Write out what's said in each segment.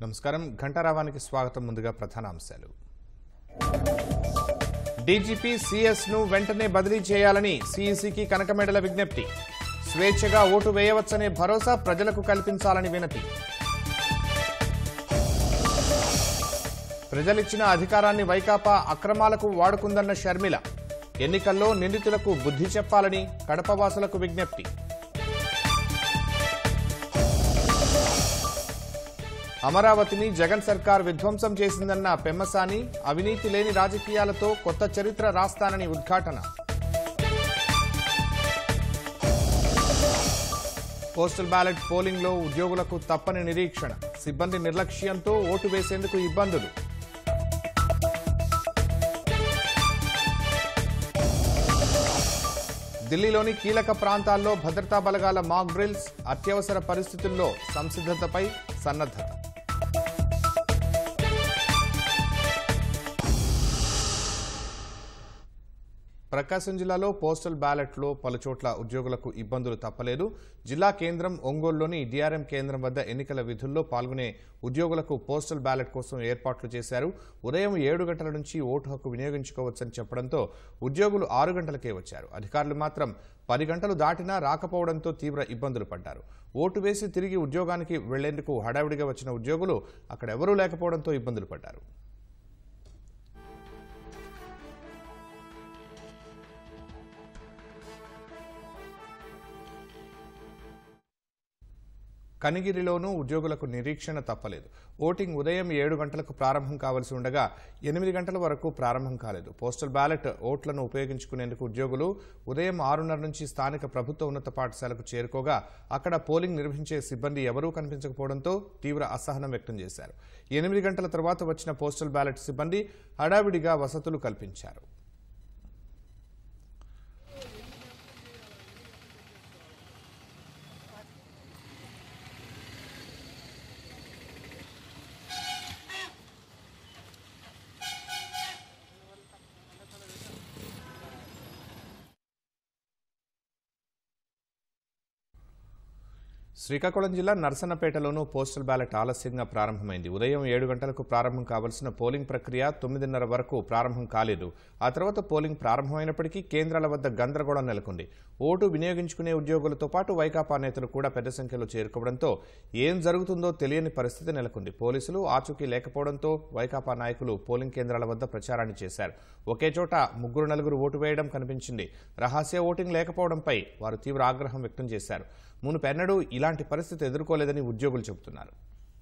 నమస్కారం ఘంటారావానికి స్వాగతం ముందుగా ప్రధాన అంశాలు డీజీపీ సిఎస్ ను వెంటనే బదిలీ చేయాలని సీఈసీకి కనకమేడల విజ్ఞప్తి స్వేచ్ఛగా ఓటు వేయవచ్చనే భరోసా ప్రజలకు కల్పించాలని వినతి ప్రజలిచ్చిన అధికారాన్ని వైకాపా అక్రమాలకు వాడుకుందన్న షర్మిల ఎన్నికల్లో నిందితులకు బుద్ధి చెప్పాలని కడపవాసులకు విజ్ఞప్తి అమరావతిని జగన్ సర్కార్ విధ్వంసం చేసిందన్న పెమ్మసాని అవినీతి లేని రాజకీయాలతో కొత్త చరిత్ర రాస్తానని ఉద్ఘాటన పోస్టల్ బ్యాలెట్ పోలింగ్లో ఉద్యోగులకు తప్పని నిరీక్షణ సిబ్బంది నిర్లక్ష్యంతో ఓటు వేసేందుకు ఇబ్బందులు ఢిల్లీలోని కీలక ప్రాంతాల్లో భద్రతా బలగాల మాక్ డ్రిల్స్ అత్యవసర పరిస్థితుల్లో సంసిద్ధతపై సన్నద్ధత ప్రకాశం జిల్లాలో పోస్టల్ బ్యాలెట్లో పలుచోట్ల ఉద్యోగులకు ఇబ్బందులు తప్పలేదు జిల్లా కేంద్రం ఒంగోలులోని డిఆర్ఎం కేంద్రం వద్ద ఎన్నికల విధుల్లో పాల్గొనే ఉద్యోగులకు పోస్టల్ బ్యాలెట్ కోసం ఏర్పాట్లు చేశారు ఉదయం ఏడు గంటల నుంచి ఓటు హక్కు వినియోగించుకోవచ్చని చెప్పడంతో ఉద్యోగులు ఆరు గంటలకే వచ్చారు అధికారులు మాత్రం పది గంటలు దాటినా రాకపోవడంతో తీవ్ర ఇబ్బందులు పడ్డారు ఓటు వేసి తిరిగి ఉద్యోగానికి వెళ్లేందుకు హడావిడిగా వచ్చిన ఉద్యోగులు అక్కడ ఎవరూ లేకపోవడంతో ఇబ్బందులు పడ్డారు కనిగిరిలోనూ ఉద్యోగులకు నిరీక్షణ తప్పలేదు ఓటింగ్ ఉదయం ఏడు గంటలకు ప్రారంభం కావాల్సి ఉండగా ఎనిమిది గంటల వరకు ప్రారంభం కాలేదు పోస్టల్ బ్యాలెట్ ఓట్లను ఉపయోగించుకునేందుకు ఉద్యోగులు ఉదయం ఆరున్నర నుంచి స్థానిక ప్రభుత్వ ఉన్నత పాఠశాలకు చేరుకోగా అక్కడ పోలింగ్ నిర్వహించే సిబ్బంది ఎవరూ కనిపించకపోవడంతో తీవ్ర అసహనం వ్యక్తం చేశారు ఎనిమిది గంటల తర్వాత వచ్చిన పోస్టల్ బ్యాలెట్ సిబ్బంది హడావిడిగా వసతులు కల్పించారు శ్రీకాకుళం జిల్లా నర్సన్నపేటలోనూ పోస్టల్ బ్యాలెట్ ఆలస్యంగా ప్రారంభమైంది ఉదయం ఏడు గంటలకు ప్రారంభం కావాల్సిన పోలింగ్ ప్రక్రియ తొమ్మిదిన్నర వరకు ప్రారంభం కాలేదు ఆ తర్వాత పోలింగ్ ప్రారంభమైనప్పటికీ కేంద్రాల వద్ద గందరగోళం నెలకొంది ఓటు వినియోగించుకునే ఉద్యోగులతో పాటు వైకాపా నేతలు కూడా పెద్ద సంఖ్యలో చేరుకోవడంతో ఏం జరుగుతుందో తెలియని పరిస్థితి నెలకొంది పోలీసులు ఆచూకీ లేకపోవడంతో వైకాపా నాయకులు పోలింగ్ కేంద్రాల వద్ద ప్రచారాన్ని చేశారు ఒకే చోట ముగ్గురు నలుగురు ఓటు వేయడం కనిపించింది రహస్య ఓటింగ్ లేకపోవడంపై వారు తీవ్ర ఆగ్రహం వ్యక్తం చేశారు మునుపెన్నడూ ఇలాంటి పరిస్థితి ఎదుర్కోలేదని ఉద్యోగులు చెబుతున్నారు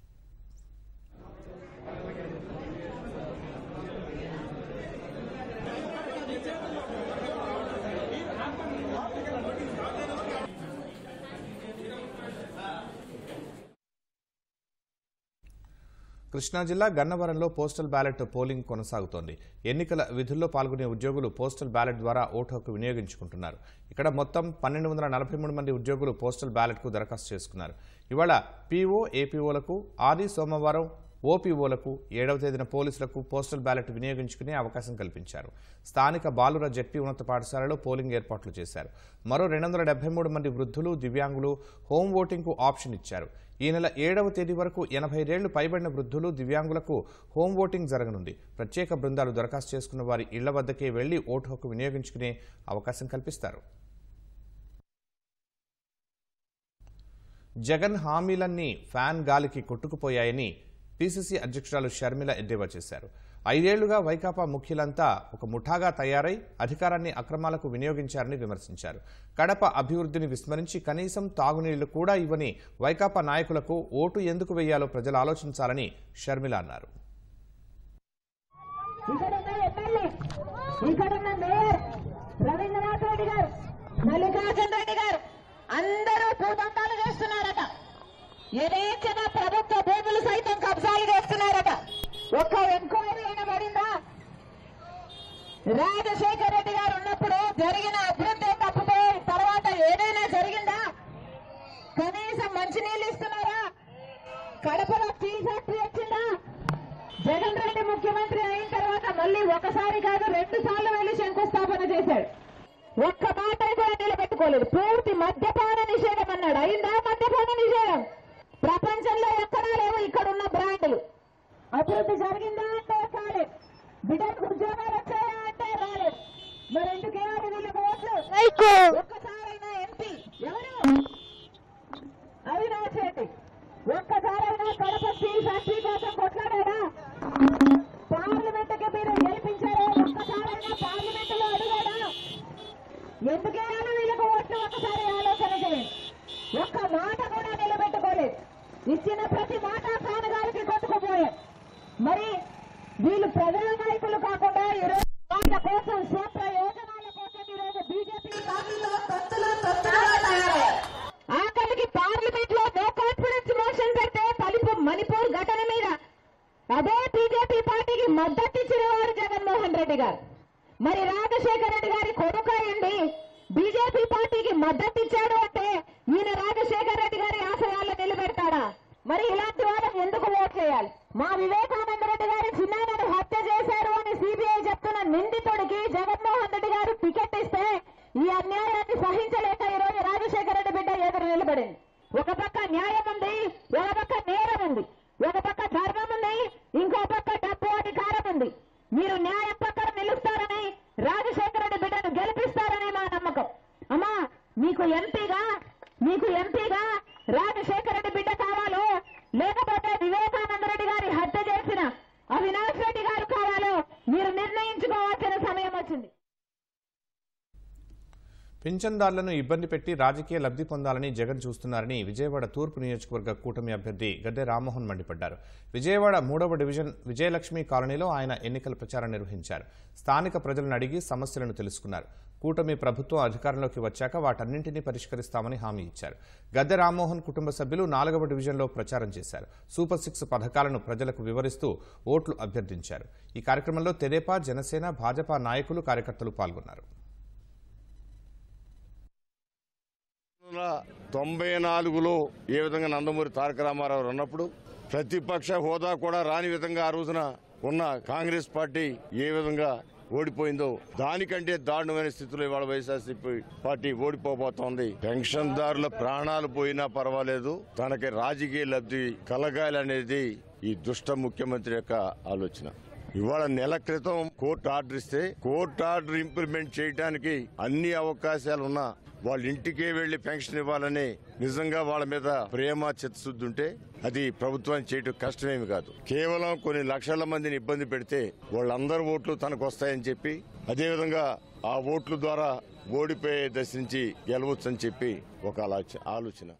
కృష్ణా జిల్లా గన్నవరంలో పోస్టల్ బ్యాలెట్ పోలింగ్ కొనసాగుతోంది ఎన్నికల విధుల్లో పాల్గొనే ఉద్యోగులు పోస్టల్ బ్యాలెట్ ద్వారా ఓటు హక్కు వినియోగించుకుంటున్నారు ఇక్కడ మొత్తం పన్నెండు వందల నలభై మూడు మంది ఉద్యోగులు పోస్టల్ బ్యాలెట్కు దరఖాస్తు చేసుకున్నారు ఇవాళ పీఓ ఏపీఓలకు ఆది సోమవారం ఓపీఓలకు ఏడవ తేదీన పోలీసులకు పోస్టల్ బ్యాలెట్ వినియోగించుకునే అవకాశం కల్పించారు స్థానిక బాలుర జెడ్పీ ఉన్నత పాఠశాలలో పోలింగ్ ఏర్పాట్లు చేశారు మరో రెండు వందల డెబ్బై మూడు మంది వృద్ధులు దివ్యాంగులు హోమ్ ఓటింగ్కు ఆప్షన్ ఇచ్చారు ఈ నెల ఏడవ తేదీ వరకు ఎనభై రేళ్లు పైబడిన వృద్ధులు దివ్యాంగులకు హోమ్ ఓటింగ్ జరగనుంది ప్రత్యేక బృందాలు దరఖాస్తు చేసుకున్న వారి ఇళ్ల వద్దకే వెళ్లి ఓటు హక్కు వినియోగించుకునే అవకాశం కల్పిస్తారు జగన్ హామీలన్నీ ఫ్యాన్ గాలికి కొట్టుకుపోయాయని పీసీసీ అధ్యక్షురాలు షర్మిల ఎద్దేవా చేశారు ఐదేళ్లుగా వైకాపా ముఖ్యులంతా ఒక ముఠాగా తయారై అధికారాన్ని అక్రమాలకు వినియోగించారని విమర్శించారు కడప అభివృద్ధిని విస్మరించి కనీసం తాగునీళ్లు కూడా ఇవ్వని వైకాపా నాయకులకు ఓటు ఎందుకు వేయాలో ప్రజలు ఆలోచించాలని షర్మిల అన్నారు ఇక్కడున్న ఎమ్మెల్యే ఇక్కడున్న మేయర్ రవీంద్రనాథ్ రెడ్డి గారు మల్లికార్జున రెడ్డి గారు అందరూ భూదంతాలు చేస్తున్నారట యథేచ్ఛన ప్రభుత్వ భూములు సైతం కబ్జాలు చేస్తున్నారట ఒక్క ఎంక్వైరీ అయినా పడిందా రాజశేఖర్ రెడ్డి గారు ఉన్నప్పుడు జరిగిన అభివృద్ధి తప్పితే తర్వాత ఏదైనా జరిగిందా కనీసం మంచినీళ్ళు ఇస్తున్నారా కడపలో స్టీల్ ఫ్యాక్టరీ వచ్చిందా జగన్ రెడ్డి ముఖ్యమంత్రి అయిన తర్వాత మళ్ళీ ఒకసారి కాదు రెండు సార్లు వెళ్లి శంకుస్థాపన చేశాడు ఒక్క మాట కూడా నిలబెట్టుకోలేదు పూర్తి మద్యపాన నిషేధం అన్నాడు అయిందా మద్యపాన నిషేధం ప్రపంచంలో ఎక్కడా లేవు ఇక్కడ ఉన్న బ్రాండ్లు అభివృద్ధి జరిగిందా అంటే కాలేదు బిడ్డకు ఉద్యోగాలు వచ్చాయా అంటే రాలేదు మరి ఎందుకు వేయాలి వీళ్ళకి ఓట్లు ఒక్కసారైనా ఎంపీ ఎవరు అవినాష్ రెడ్డి ఒక్కసారైనా కడప స్టీల్ ఫ్యాక్టరీ కోసం కొట్లాడాడా పార్లమెంట్ కి మీరు గెలిపించారా ఒక్కసారైనా పార్లమెంట్ లో అడిగాడా ఎందుకేయాలో వీళ్ళకు ఓట్లు ఒక్కసారి ఆలోచన చేయండి ఒక్క మాట కూడా నిలబెట్టుకోలేదు ఇచ్చిన ప్రతి మాట కానగారికి కొట్టుకుపోయారు మరి వీళ్ళు ప్రజల నాయకులు కాకుండా ఈరోజు వాళ్ళ కోసం స్వప్రయోజనాల కోసం ఈరోజు బీజేపీ పార్టీలో తొత్తులు తొత్తులుగా తయారయ్యారు ఆఖరికి పార్లమెంట్ లో నో కాన్ఫిడెన్స్ మోషన్ పెడితే తలుపు మణిపూర్ ఘటన మీద అదే బీజేపీ పార్టీకి మద్దతు ఇచ్చిన వారు జగన్మోహన్ రెడ్డి గారు మరి రాజశేఖర రెడ్డి గారి కొడుకాయండి బీజేపీ పార్టీకి మద్దతు ఇచ్చాడు అంటే ఈయన రాజశేఖర రెడ్డి గారి ఆశయాలను నిలబెడతాడా మరి ఇలాంటి వాళ్ళని ఎందుకు ఓట్ చేయాలి మా వివేకానంద రెడ్డి గారి చిన్నాన్నను హత్య చేశారు అని సిబిఐ చెప్తున్న నిందితుడికి జగన్మోహన్ రెడ్డి గారు టికెట్ ఇస్తే ఈ అన్యాయాన్ని సహించలేక ఈ రోజు రాజశేఖర రెడ్డి బిడ్డ ఎదురు నిలబడింది ఒక పక్క న్యాయం ఉంది ఒక పక్క నేరం ఉంది ఒక పక్క ధర్మం ఉంది ఇంకో పక్క డబ్బు అధికారం ఉంది మీరు న్యాయం పక్కన నిలుస్తారని రాజశేఖర రెడ్డి బిడ్డను గెలిపిస్తారని మా నమ్మకం అమ్మా మీకు ఎంపీగా మీకు ఎంపీగా రాజశేఖర రెడ్డి బిడ్డ కావాలో లేకపోతే వివేకానంద రెడ్డి గారి హత్య చేసిన అవినాష్ రెడ్డి గారు కావాలో మీరు నిర్ణయించుకోవాల్సిన సమయం వచ్చింది పింఛన్దారులను ఇబ్బంది పెట్టి రాజకీయ లబ్ధి పొందాలని జగన్ చూస్తున్నారని విజయవాడ తూర్పు నియోజకవర్గ కూటమి అభ్యర్థి గద్దె రామ్మోహన్ మండిపడ్డారు విజయవాడ మూడవ డివిజన్ విజయలక్ష్మి కాలనీలో ఆయన ఎన్నికల ప్రచారం నిర్వహించారు స్థానిక ప్రజలను అడిగి సమస్యలను తెలుసుకున్నారు కూటమి ప్రభుత్వం అధికారంలోకి వచ్చాక వాటన్నింటినీ పరిష్కరిస్తామని హామీ ఇచ్చారు గద్దె రామ్మోహన్ కుటుంబ సభ్యులు నాలుగవ డివిజన్లో ప్రచారం చేశారు సూపర్ సిక్స్ పథకాలను ప్రజలకు వివరిస్తూ ఓట్లు అభ్యర్థించారు ఈ కార్యక్రమంలో తెదేపా జనసేన భాజపా నాయకులు కార్యకర్తలు పాల్గొన్నారు వందల తొంభై నాలుగులో ఏ విధంగా నందమూరి తారక రామారావు ఉన్నప్పుడు ప్రతిపక్ష హోదా కూడా రాని విధంగా ఆ రోజున ఉన్న కాంగ్రెస్ పార్టీ ఏ విధంగా ఓడిపోయిందో దానికంటే దారుణమైన స్థితిలో ఇవాళ వైఎస్ఆర్సీపీ పార్టీ ఓడిపోబోతోంది పెన్షన్దారుల ప్రాణాలు పోయినా పర్వాలేదు తనకి రాజకీయ లబ్ధి కలగాలనేది ఈ దుష్ట ముఖ్యమంత్రి యొక్క ఆలోచన ఇవాళ నెల క్రితం కోర్టు ఆర్డర్ ఇస్తే కోర్టు ఆర్డర్ ఇంప్లిమెంట్ చేయడానికి అన్ని అవకాశాలు ఉన్నా వాళ్ళ ఇంటికే వెళ్లి పెన్షన్ ఇవ్వాలని నిజంగా వాళ్ళ మీద ప్రేమ చిత్తశుద్ధి ఉంటే అది ప్రభుత్వాన్ని చేయటం కష్టమేమి కాదు కేవలం కొన్ని లక్షల మందిని ఇబ్బంది పెడితే వాళ్ళందరి ఓట్లు తనకు వస్తాయని చెప్పి అదేవిధంగా ఆ ఓట్ల ద్వారా ఓడిపోయే దశ నుంచి గెలవచ్చని చెప్పి ఒక ఆలోచ- ఆలోచన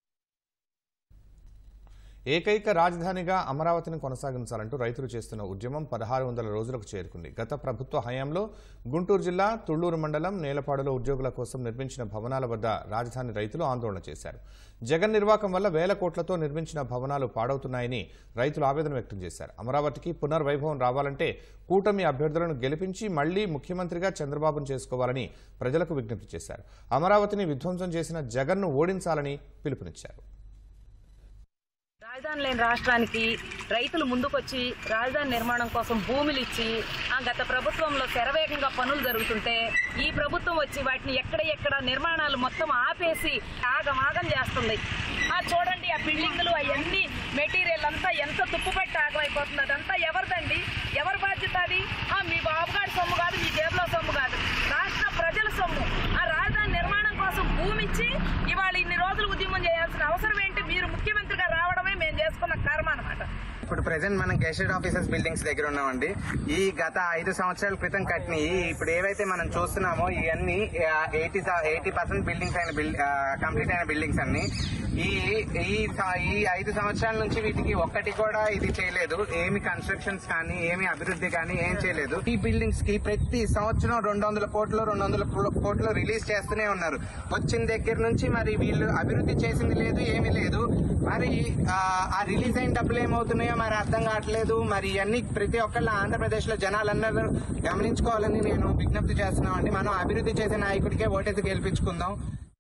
ఏకైక రాజధానిగా అమరావతిని కొనసాగించాలంటూ రైతులు చేస్తున్న ఉద్యమం పదహారు వందల రోజులకు చేరుకుంది గత ప్రభుత్వ హయాంలో గుంటూరు జిల్లా తుళ్లూరు మండలం నేలపాడులో ఉద్యోగుల కోసం నిర్మించిన భవనాల వద్ద రాజధాని రైతులు ఆందోళన చేశారు జగన్ నిర్వాకం వల్ల వేల కోట్లతో నిర్మించిన భవనాలు పాడవుతున్నాయని రైతులు ఆవేదన వ్యక్తం చేశారు అమరావతికి పునర్వైభవం రావాలంటే కూటమి అభ్యర్థులను గెలిపించి మళ్లీ ముఖ్యమంత్రిగా చంద్రబాబును చేసుకోవాలని ప్రజలకు విజ్ఞప్తి చేశారు అమరావతిని విధ్వంసం చేసిన జగన్ను ఓడించాలని పిలుపునిచ్చారు రాజధాని లేని రాష్ట్రానికి రైతులు ముందుకొచ్చి రాజధాని నిర్మాణం కోసం భూములు ఇచ్చి ఆ గత ప్రభుత్వంలో శరవేగంగా పనులు జరుగుతుంటే ఈ ప్రభుత్వం వచ్చి వాటిని ఎక్కడ ఎక్కడ నిర్మాణాలు మొత్తం ఆపేసి ఆగమాగం చేస్తుంది ఆ చూడండి ఆ బిల్డింగ్లు అవన్నీ మెటీరియల్ అంతా ఎంత తుప్పుపెట్టి ఆగమైపోతుంది అదంతా ఎవరిదండి ఎవరి బాధ్యత అది ఆ మీ బాబుగారి సొమ్ము కాదు మీ జేబులో సొమ్ము కాదు రాష్ట్ర ప్రజల సొమ్ము ఆ రాజధాని నిర్మాణం కోసం భూమి ఇచ్చి ఇవాళ ఇన్ని రోజులు ఉద్యమం చేయాల్సిన అవసరం ఏంటి మీరు ముఖ్యమంత్రిగా రావడమే మేము చేసుకున్న కర్మ అనమాట ఇప్పుడు ప్రెసెంట్ మనం గెస్టెడ్ ఆఫీసర్స్ బిల్డింగ్స్ దగ్గర ఉన్నామండి ఈ గత ఐదు సంవత్సరాల క్రితం కట్టినవి ఇప్పుడు ఏవైతే మనం చూస్తున్నామో ఇవన్నీ ఎయిటీ ఎయిటీ పర్సెంట్ బిల్డింగ్స్ అయిన కంప్లీట్ అయిన బిల్డింగ్స్ అన్ని ఈ ఈ స- ఈ ఐదు సంవత్సరాల నుంచి వీటికి ఒక్కటి కూడా ఇది చేయలేదు ఏమి కన్స్ట్రక్షన్స్ కానీ ఏమి అభివృద్ధి కానీ ఏం చేయలేదు ఈ బిల్డింగ్స్ కి ప్రతి సంవత్సరం రెండు వందల కోట్లు రెండు వందల కోట్లు రిలీజ్ చేస్తూనే ఉన్నారు వచ్చిన దగ్గర నుంచి మరి వీళ్ళు అభివృద్ధి చేసింది లేదు ఏమీ లేదు మరి ఆ, ఆ రిలీజ్ అయిన డబ్బులు ఏమవుతున్నాయో మరి అర్థం కావట్లేదు మరి ఇవన్నీ ప్రతి ఒక్కళ్ళ ఆంధ్రప్రదేశ్ లో జనాలందరూ గమనించుకోవాలని నేను విజ్ఞప్తి చేస్తున్నామండి మనం అభివృద్ధి చేసే నాయకుడికే ఓటేసి గెలిపించుకుందాం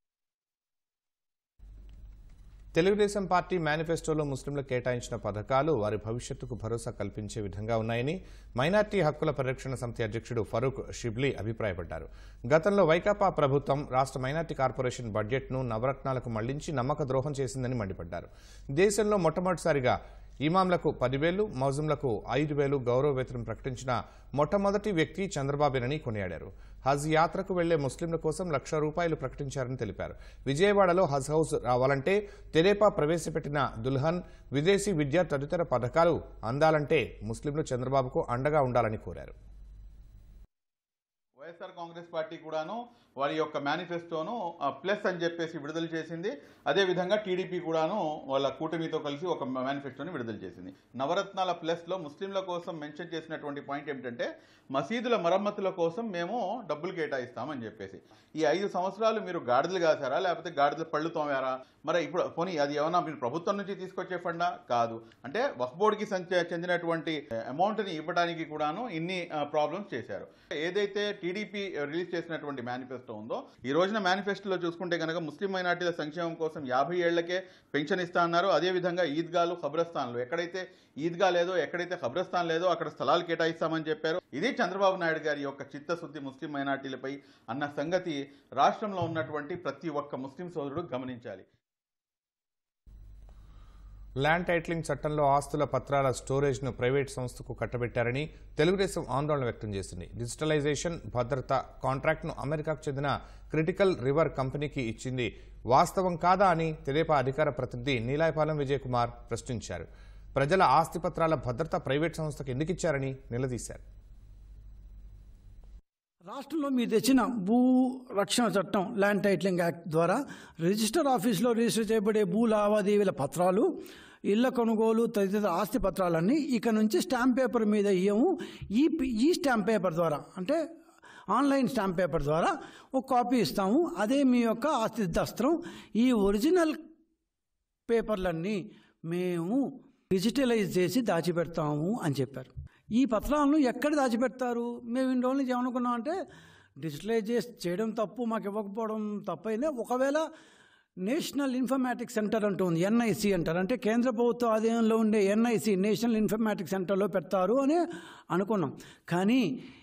తెలుగుదేశం పార్టీ మేనిఫెస్టోలో ముస్లింలకు కేటాయించిన పథకాలు వారి భవిష్యత్తుకు భరోసా కల్పించే విధంగా ఉన్నాయని మైనార్టీ హక్కుల పరిరక్షణ సమితి అధ్యక్షుడు ఫరూక్ షిబ్లీ అభిప్రాయపడ్డారు గతంలో వైకాపా ప్రభుత్వం రాష్ట్ర మైనార్టీ కార్పొరేషన్ బడ్జెట్ను నవరత్నాలకు మళ్లించి నమ్మక ద్రోహం చేసిందని మండిపడ్డారు దేశంలో మొట్టమొదటిసారిగా ఇమాంలకు పదివేలు మౌజుంలకు ఐదు వేలు గౌరవ వేతనం ప్రకటించిన మొట్టమొదటి వ్యక్తి చంద్రబాబేనని కొనియాడారు హజ్ యాత్రకు వెళ్లే ముస్లింల కోసం లక్ష రూపాయలు ప్రకటించారని తెలిపారు విజయవాడలో హజ్ హౌస్ రావాలంటే తెరేపా ప్రవేశపెట్టిన దుల్హన్ విదేశీ విద్య తదితర పథకాలు అందాలంటే ముస్లింలు చంద్రబాబుకు అండగా ఉండాలని కోరారు వైఎస్ఆర్ కాంగ్రెస్ పార్టీ కూడాను వారి యొక్క మేనిఫెస్టోను ఆ, ప్లస్ అని చెప్పేసి విడుదల చేసింది అదేవిధంగా టీడీపీ కూడాను వాళ్ళ కూటమితో కలిసి ఒక మేనిఫెస్టోని విడుదల చేసింది నవరత్నాల ప్లస్లో ముస్లింల కోసం మెన్షన్ చేసినటువంటి పాయింట్ ఏమిటంటే మసీదుల మరమ్మతుల కోసం మేము డబ్బులు కేటాయిస్తామని చెప్పేసి ఈ ఐదు సంవత్సరాలు మీరు గాడిదలు కాసారా లేకపోతే గాడిదల పళ్ళు తోమారా మరి ఇప్పుడు పోనీ అది ఏమన్నా మీరు ప్రభుత్వం నుంచి తీసుకొచ్చే ఫండా కాదు అంటే వక్ఫ్ బోర్డుకి సంచ- చెందినటువంటి అమౌంట్ని ఇవ్వడానికి కూడాను ఇన్ని ప్రాబ్లమ్స్ చేశారు ఏదైతే టీడీపీ రిలీజ్ చేసినటువంటి మేనిఫెస్టో ఉందో ఈ రోజున మేనిఫెస్టోలో చూసుకుంటే కనుక ముస్లిం మైనార్టీల సంక్షేమం కోసం యాభై ఏళ్లకే పెన్షన్ ఇస్తా అన్నారు అదేవిధంగా ఈద్గాలు ఖబ్రస్థాన్లు ఎక్కడైతే ఈద్గా లేదో ఎక్కడైతే ఖబ్రస్థాన్ లేదో అక్కడ స్థలాలు కేటాయిస్తామని చెప్పారు ఇది చంద్రబాబు నాయుడు గారి యొక్క చిత్తశుద్ధి ముస్లిం మైనార్టీలపై అన్న సంగతి రాష్ట్రంలో ఉన్నటువంటి ప్రతి ఒక్క ముస్లిం సోదరుడు గమనించాలి ల్యాండ్ టైటిలింగ్ చట్టంలో ఆస్తుల పత్రాల స్టోరేజ్ను ప్రైవేట్ సంస్థకు కట్టబెట్టారని తెలుగుదేశం ఆందోళన వ్యక్తం చేసింది డిజిటలైజేషన్ భద్రత కాంట్రాక్ట్ను అమెరికాకు చెందిన క్రిటికల్ రివర్ కంపెనీకి ఇచ్చింది వాస్తవం కాదా అని తెదేపా అధికార ప్రతినిధి నీలాయపాలెం విజయ్ కుమార్ ప్రశ్నించారు ప్రజల ఆస్తి పత్రాల భద్రత ప్రైవేట్ సంస్థకు ఎందుకు ఇచ్చారని నిలదీశారు రాష్ట్రంలో మీరు తెచ్చిన భూ రక్షణ చట్టం ల్యాండ్ టైటిలింగ్ యాక్ట్ ద్వారా రిజిస్టర్ ఆఫీస్లో రిజిస్టర్ చేయబడే భూ లావాదేవీల పత్రాలు ఇళ్ల కొనుగోలు తదితర ఆస్తి పత్రాలన్నీ ఇక నుంచి స్టాంప్ పేపర్ మీద ఇయ్యము ఈ ఈ స్టాంప్ పేపర్ ద్వారా అంటే ఆన్లైన్ స్టాంప్ పేపర్ ద్వారా ఒక కాపీ ఇస్తాము అదే మీ యొక్క ఆస్తి దస్త్రం ఈ ఒరిజినల్ పేపర్లన్నీ మేము డిజిటలైజ్ చేసి దాచిపెడతాము అని చెప్పారు ఈ పత్రాలను ఎక్కడ దాచిపెడతారు మేము ఇన్ని రోజుల నుంచి ఏమనుకున్నాం అంటే డిజిటలైజ్ చేసి చేయడం తప్పు మాకు ఇవ్వకపోవడం తప్పైందే ఒకవేళ నేషనల్ ఇన్ఫర్మాటిక్స్ సెంటర్ అంటూ ఉంది ఎన్ఐసి అంటారు అంటే కేంద్ర ప్రభుత్వ ఆధీనంలో ఉండే ఎన్ఐసి నేషనల్ ఇన్ఫర్మాటిక్స్ సెంటర్లో పెడతారు అని అనుకున్నాం కానీ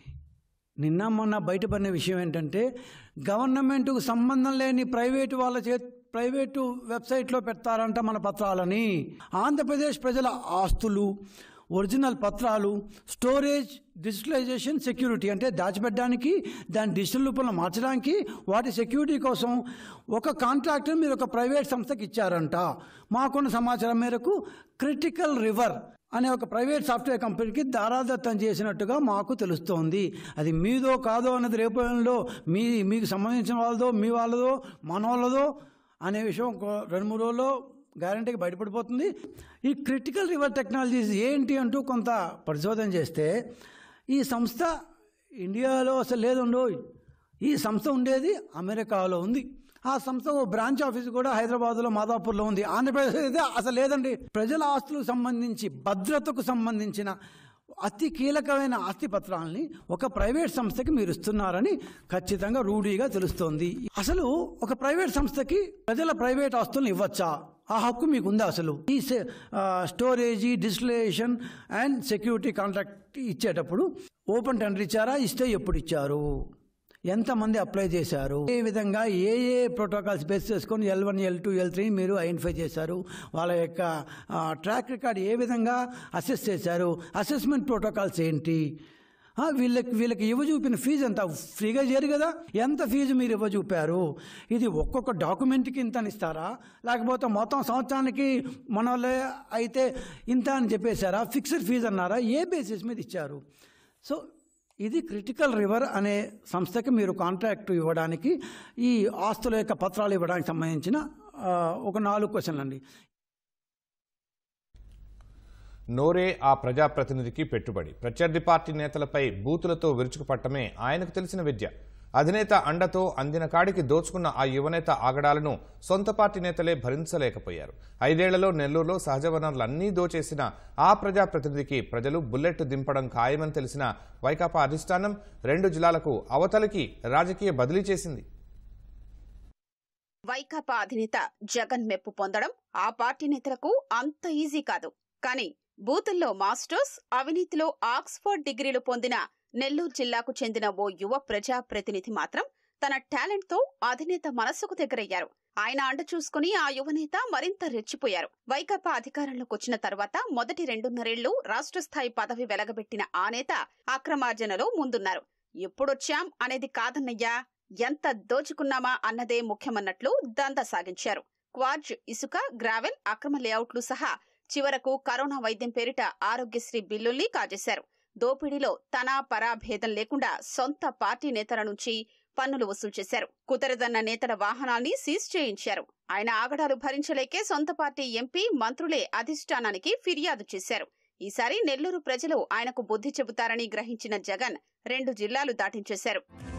నిన్న మొన్న బయటపడిన విషయం ఏంటంటే గవర్నమెంట్కు సంబంధం లేని ప్రైవేటు వాళ్ళ చే ప్రైవేటు వెబ్సైట్లో పెడతారంట మన పత్రాలని ఆంధ్రప్రదేశ్ ప్రజల ఆస్తులు ఒరిజినల్ పత్రాలు స్టోరేజ్ డిజిటలైజేషన్ సెక్యూరిటీ అంటే దాచిపెట్టడానికి దాన్ని డిజిటల్ రూపంలో మార్చడానికి వాటి సెక్యూరిటీ కోసం ఒక కాంట్రాక్టర్ మీరు ఒక ప్రైవేట్ సంస్థకి ఇచ్చారంట మాకున్న సమాచారం మేరకు క్రిటికల్ రివర్ అనే ఒక ప్రైవేట్ సాఫ్ట్వేర్ కంపెనీకి దారాదత్తం చేసినట్టుగా మాకు తెలుస్తోంది అది మీదో కాదో అన్నది రేపటిలో మీ మీకు సంబంధించిన వాళ్ళదో మీ వాళ్ళదో మన వాళ్ళదో అనే విషయం ఒక రెండు మూడు రోజుల్లో గ్యారంటీకి బయటపడిపోతుంది ఈ క్రిటికల్ రివర్ టెక్నాలజీస్ ఏంటి అంటూ కొంత పరిశోధన చేస్తే ఈ సంస్థ ఇండియాలో అసలు లేదుండో ఈ సంస్థ ఉండేది అమెరికాలో ఉంది ఆ సంస్థ ఓ బ్రాంచ్ ఆఫీస్ కూడా హైదరాబాద్లో మాదాపూర్లో ఉంది ఆంధ్రప్రదేశ్ అయితే అసలు లేదండి ప్రజల ఆస్తులకు సంబంధించి భద్రతకు సంబంధించిన అతి కీలకమైన ఆస్తి పత్రాలని ఒక ప్రైవేట్ సంస్థకి మీరు ఇస్తున్నారని ఖచ్చితంగా రూఢీగా తెలుస్తోంది అసలు ఒక ప్రైవేట్ సంస్థకి ప్రజల ప్రైవేట్ ఆస్తులను ఇవ్వచ్చా ఆ హక్కు మీకు ఉందా అసలు ఈ సె- ఆ, storage digitalization and security contract ఇచ్చేటప్పుడు ఓపెన్ టెండర్ ఇచ్చారా ఇస్తే ఎప్పుడు ఇచ్చారు ఎంతమంది అప్లై చేశారు ఏ విధంగా ఏ ఏ ప్రోటోకాల్స్ బేస్ చేసుకొని L one L two L three మీరు ఐడెంటిఫై చేశారు వాళ్ళ యొక్క ట్రాక్ రికార్డ్ ఏ విధంగా అసెస్ చేశారు అసెస్మెంట్ ప్రోటోకాల్స్ ఏంటి ఆ, వీళ్ళకి వీళ్ళకి ఇవ్వ చూపిన ఫీజు ఎంత ఫ్రీగా చేయరు కదా ఎంత ఫీజు మీరు ఇవ్వ చూపారు ఇది ఒక్కొక్క డాక్యుమెంట్కి ఇంత అని ఇస్తారా లేకపోతే మొత్తం సంవత్సరానికి మన వాళ్ళే అయితే ఇంత అని చెప్పేశారా ఫిక్స్డ్ ఫీజు అన్నారా ఏ బేసిస్ మీద ఇచ్చారు సో ఇది క్రిటికల్ రివర్ అనే సంస్థకి మీరు కాంట్రాక్ట్ ఇవ్వడానికి ఈ ఆస్తుల యొక్క పత్రాలు ఇవ్వడానికి సంబంధించిన ఆ, ఒక నాలుగు క్వశ్చన్లు అండి నోరే ఆ ప్రజాప్రతినిధికి పెట్టుబడి ప్రత్యర్థి పార్టీ నేతలపై బూతులతో విరుచుకుపట్టమే ఆయనకు తెలిసిన విద్య అధినేత అండతో అందిన కాడికి దోచుకున్న ఆ యువనేత ఆగడాలను సొంత పార్టీ నేతలే భరించలేకపోయారు ఐదేళ్లలో నెల్లూరులో సహజ వనరులన్నీ దోచేసిన ఆ ప్రజాప్రతినిధికి ప్రజలు బుల్లెట్ దింపడం ఖాయమని తెలిసిన వైకాపా అధిష్టానం రెండు జిల్లాలకు అవతలికి రాజకీయ బదిలీ చేసింది వైకాపా అధినేత జగన్ మెప్పు పొందడం ఆ పార్టీ నేతలకు అంత ఈజీ కాదు కానీ బూతుల్లో మాస్టర్స్ అవినీతిలో ఆక్స్ఫర్డ్ డిగ్రీలు పొందిన నెల్లూరు జిల్లాకు చెందిన ఓ యువ ప్రజా ప్రతినిధి మాత్రం తన టాలెంట్ తో అధినేత మనస్సుకు దగ్గరయ్యారు ఆయన అండ చూసుకుని ఆ యువనేత మరింత రెచ్చిపోయారు వైకాపా అధికారంలోకి వచ్చిన తర్వాత మొదటి రెండున్నరేళ్లు రాష్ట్ర స్థాయి పదవి వెలగబెట్టిన ఆ నేత అక్రమార్జనలో ముందున్నారు ఎప్పుడొచ్చాం అనేది కాదన్నయ్యా ఎంత దోచుకున్నామా అన్నదే ముఖ్యమన్నట్లు దందా సాగించారు క్వార్జ్ ఇసుక గ్రావెల్ అక్రమ లేఅవుట్లు సహా చివరకు కరోనా వైద్యం పేరిట ఆరోగ్యశ్రీ బిల్లుల్ని కాజేశారు దోపిడీలో తన పరా భేదం లేకుండా సొంత పార్టీ నేతల నుంచి పన్నులు వసూలు చేశారు కుదరదన్న నేతల వాహనాల్ని సీజ్ చేయించారు ఆయన ఆగడాలు భరించలేకే సొంత పార్టీ ఎంపీ మంత్రులే అధిష్టానానికి ఫిర్యాదు చేశారు ఈసారి నెల్లూరు ప్రజలు ఆయనకు బుద్ధి చెబుతారని గ్రహించిన జగన్ రెండు జిల్లాలు దాటించేశారు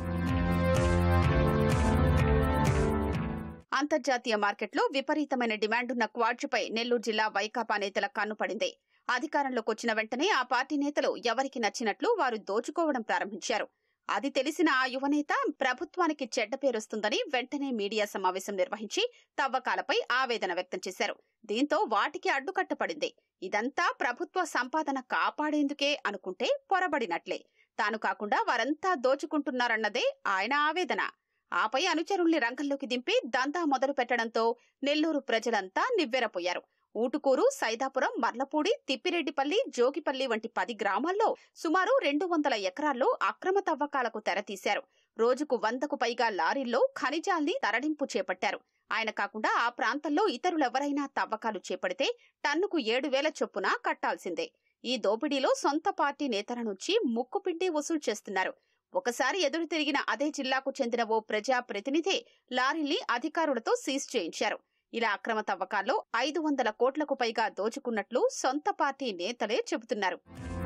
అంతర్జాతీయ మార్కెట్లో విపరీతమైన డిమాండున్న క్వాడ్జ్పై నెల్లూరు జిల్లా వైకాపా నేతల కన్నుపడింది అధికారంలోకి వచ్చిన వెంటనే ఆ పార్టీ నేతలు ఎవరికి నచ్చినట్లు వారు దోచుకోవడం ప్రారంభించారు అది తెలిసిన ఆ యువనేత ప్రభుత్వానికి చెడ్డ పేరొస్తుందని వెంటనే మీడియా సమావేశం నిర్వహించి తవ్వకాలపై ఆవేదన వ్యక్తం చేశారు దీంతో వాటికి అడ్డుకట్టపడింది ఇదంతా ప్రభుత్వ సంపాదన కాపాడేందుకే అనుకుంటే పొరబడినట్లే తాను కాకుండా వారంతా దోచుకుంటున్నారన్నదే ఆయన ఆవేదన ఆపై అనుచరుల్ని రంగంలోకి దింపి దందా మొదలు పెట్టడంతో నెల్లూరు ప్రజలంతా నివ్వెరపోయారు ఊటుకూరు సైదాపురం మర్లపూడి తిప్పిరెడ్డిపల్లి జోగిపల్లి వంటి పది గ్రామాల్లో సుమారు రెండు వందల ఎకరాల్లో అక్రమ తవ్వకాలకు తెరతీశారు రోజుకు వందకు పైగా లారీల్లో ఖనిజాల్ని తరలింపు చేపట్టారు ఆయన కాకుండా ఆ ప్రాంతంలో ఇతరులెవరైనా తవ్వకాలు చేపడితే టన్నుకు ఏడు వేల చొప్పున కట్టాల్సిందే ఈ దోపిడీలో సొంత పార్టీ నేతల నుంచి ముక్కుపిండి వసూలు చేస్తున్నారు ఒకసారి ఎదురు తిరిగిన అదే జిల్లాకు చెందిన ఓ ప్రజా ప్రతినిధి లారీల్ని అధికారులతో సీజ్ చేయించారు ఇలా అక్రమ తవ్వకాల్లో ఐదు వందల కోట్లకు పైగా దోచుకున్నట్లు సొంత పార్టీ నేతలే చెబుతున్నారు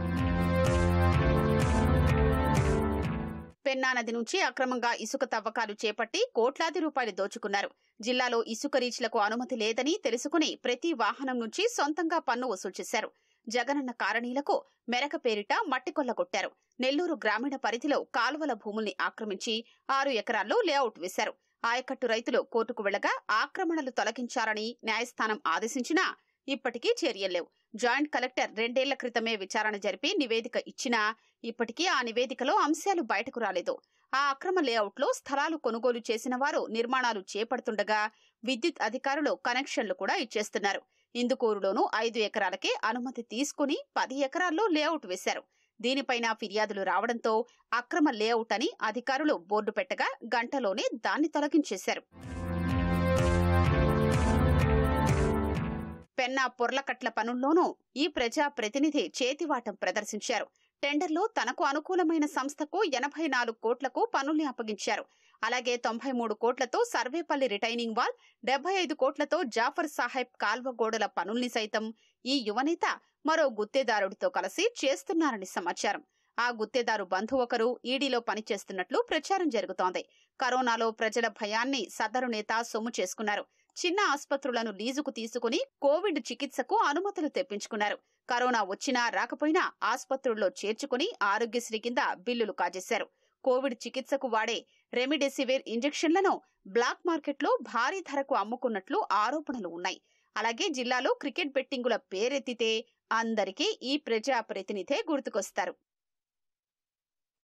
పెన్నా నది నుంచి అక్రమంగా ఇసుక తవ్వకాలు చేపట్టి కోట్లాది రూపాయలు దోచుకున్నారు జిల్లాలో ఇసుక రీచ్లకు అనుమతి లేదని తెలుసుకుని ప్రతి వాహనం నుంచి సొంతంగా పన్ను వసూలు చేశారు జగనన్న కారణీలకు మెరక పేరిట మట్టి కొల్లగొట్టారు నెల్లూరు గ్రామీణ పరిధిలో కాలువల భూముల్ని ఆక్రమించి ఆరు ఎకరాల్లో లేఅవుట్ వేశారు ఆయకట్టు రైతులు కోర్టుకు వెళ్లగా ఆక్రమణలు తొలగించాలని న్యాయస్థానం ఆదేశించినా ఇప్పటికీ చర్యల్లేవు జాయింట్ కలెక్టర్ రెండేళ్ల క్రితమే విచారణ జరిపి నివేదిక ఇచ్చినా ఇప్పటికీ ఆ నివేదికలో అంశాలు బయటకు రాలేదు ఆ అక్రమ లేఅవుట్లో స్థలాలు కొనుగోలు చేసిన వారు నిర్మాణాలు చేపడుతుండగా విద్యుత్ అధికారులు కనెక్షన్లు కూడా ఇచ్చేస్తున్నారు ఇందుకూరులోనూ ఐదు ఎకరాలకే అనుమతి తీసుకుని పది ఎకరాల్లో లేఅవుట్ వేశారు దీనిపైన ఫిర్యాదులు రావడంతో అక్రమ లేఅవుట్ అని అధికారులు బోర్డు పెట్టగా గంటలోనే దాన్ని తొలగించేశారు పెన్నా పొర్లకట్ల పనుల్లోనూ ఈ ప్రజా ప్రతినిధి చేతివాటం ప్రదర్శించారు టెండర్లో తనకు అనుకూలమైన సంస్థకు ఎనభై నాలుగు కోట్లకు పనుల్ని అప్పగించారు అలాగే తొంభై మూడు కోట్లతో సర్వేపల్లి రిటైనింగ్ వాల్ డెబ్బై ఐదు కోట్లతో జాఫర్ సాహెబ్ కాల్వ గోడల పనుల్ని సైతం ఈ యువనేత మరో గుత్తేదారుడితో కలిసి చేస్తున్నారని సమాచారం ఆ గుత్తేదారు బంధు ఒకరు ఈడీలో పనిచేస్తున్నట్లు ప్రచారం జరుగుతోంది కరోనాలో ప్రజల భయాన్ని సదరు నేత సొమ్ము చేసుకున్నారు చిన్న ఆసుపత్రులను లీజుకు తీసుకుని కోవిడ్ చికిత్సకు అనుమతులు తెప్పించుకున్నారు కరోనా వచ్చినా రాకపోయినా ఆసుపత్రుల్లో చేర్చుకుని ఆరోగ్యశ్రీ కింద బిల్లులు కాజేశారు కోవిడ్ చికిత్సకు వాడే రెమిడెసివిర్ ఇంజెక్షన్లను బ్లాక్ మార్కెట్లో భారీ ధరకు అమ్ముకున్నట్లు ఆరోపణలు ఉన్నాయి అలాగే జిల్లాలో క్రికెట్ బెట్టింగుల పేరెత్తితే అందరికీ ఈ ప్రజా ప్రతినిధే గుర్తుకొస్తారు